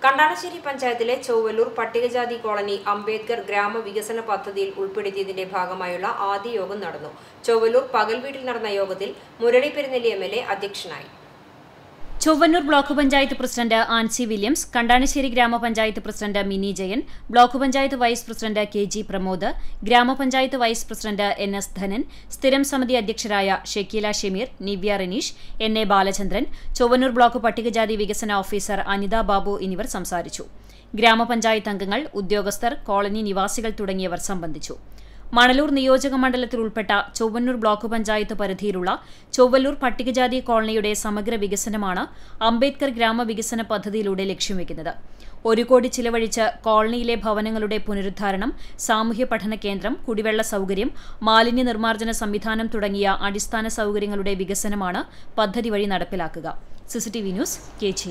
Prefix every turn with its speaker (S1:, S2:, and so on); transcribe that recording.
S1: കണ്ടാണശ്ശേരി പഞ്ചായത്തിലെ ചൊവ്വലൂർ പട്ടികജാതി കോളനി അംബേദ്കർ ഗ്രാമവികസന പദ്ധതിയിൽ ഉൾപ്പെടുത്തിയതിന്റെ ഭാഗമായുള്ള ആദ്യ യോഗം നടന്നു ചൊവ്വലൂർ പകൽ വീട്ടിൽ നടന്ന യോഗത്തിൽ Murali Perunnelli M L A അധ്യക്ഷനായി
S2: Chowannur block panchayat president Ancy Williams Kandanassery ഗ്രാമപഞ്ചായത്ത് president Mini Jayan block panchayat vice president K G Pramod ഗ്രാമപഞ്ചായത്ത് vice president N S Dhanan സ്ഥിരം സമിതി അധ്യക്ഷരായ Shakeela Shemeer Nivya Raneesh N A Balachandran Chowannur block പട്ടികജാതി വികസന ഓഫീസർ അനിത ബാബു എന്നിവർ സംസാരിച്ചു ഗ്രാമപഞ്ചായത്ത് അംഗങ്ങൾ ഉദ്യോഗസ്ഥർ കോളനി നിവാസികൾ തുടങ്ങിയവർ സംബന്ധിച്ചു മണലൂർ നിയോജക മണ്ഡലത്തിൽ ഉൾപ്പെട്ട ചൊവ്വന്നൂർ ബ്ലോക്ക് പഞ്ചായത്ത് പരിധിയിലുള്ള ചൊവ്വല്ലൂർ പട്ടികജാതി കോളനിയുടെ സമഗ്ര വികസനമാണ് അംബേദ്കർ ഗ്രാമവികസന പദ്ധതിയിലൂടെ ലക്ഷ്യം വെക്കുന്നത് ഒരു കോടി ചിലവഴിച്ച് കോളനിയിലെ ഭവനങ്ങളുടെ പുനരുദ്ധാരണം സാമൂഹ്യ പഠന കേന്ദ്രം കുടിവെള്ള സൗകര്യം മാലിന്യ നിർമ്മാർജ്ജന സംവിധാനം തുടങ്ങിയ അടിസ്ഥാന സൗകര്യങ്ങളുടെ വികസനമാണ് പദ്ധതി വഴി നടപ്പിലാക്കുക സിസിടിവി ന്യൂസ് കേച്ചി